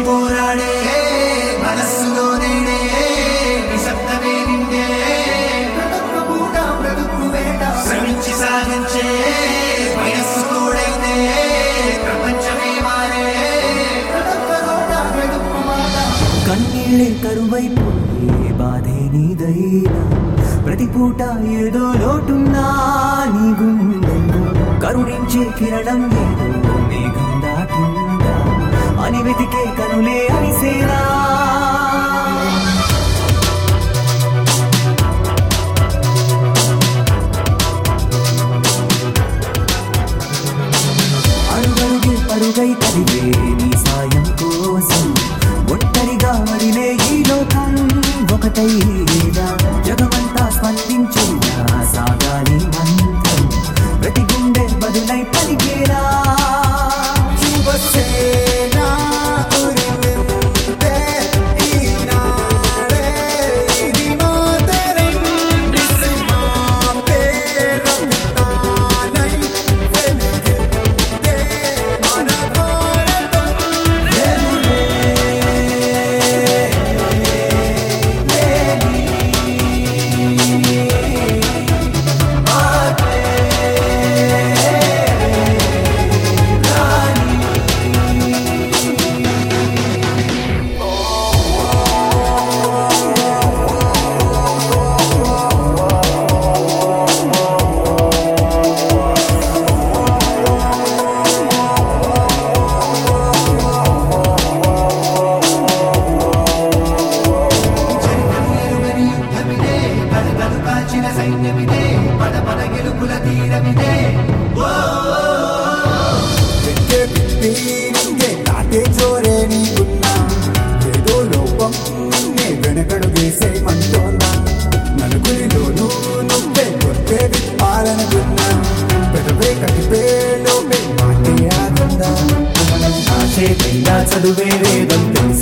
పోరాడే మనస్సులో నేడే నిశ్శబ్దమే నిండే బ్రతుకు పూట బ్రతుకు వేట శ్రమించి సాగించే వయస్సు తోడైతే ప్రపంచమే మారే బ్రతుకు తోట బ్రతుకు మాట కన్నీళ్ళే కరువైపోయే బాధే నీదైనా ప్రతి పూట ఏదో లోటున్నా నీ గుండెల్లో కరుణించే కిరణం ఏదో మేఘం దాటిందా అని వెతికే కనులే అనిసేనా అడుగడుగే పరుగై కదిలే నీ సాయం కోసం ఒంటరిగా మరిలే ఈ లోకం ఒకటైనా జగమంతా స్పందించేలా సాగాలి మంత్రం ప్రతి గుండె బదులై పలికేలా శివసేనా ఉరిమిందే ఈనాడే ఇది మాతరం నిస్మాపే రక్తానై వెలిగితే మన భారతం ఎరుగని యుద్ధమిదే బలగలు కాల్చిన సైన్యమిదే పద పద గెలుపుల తీరమిదే వెంటే నింగే నాటే జోరే నీకున్నా ఏదో లోపం నే వెనకడు వేసేయమంటోన్నా నలుగురిలోనూ నువ్వే కొట్టే విప్పాలనుకున్నా పెదవే కటిపే లోపే మాటే ఆగుందా ఆశే చదువే వేదం తెలుసు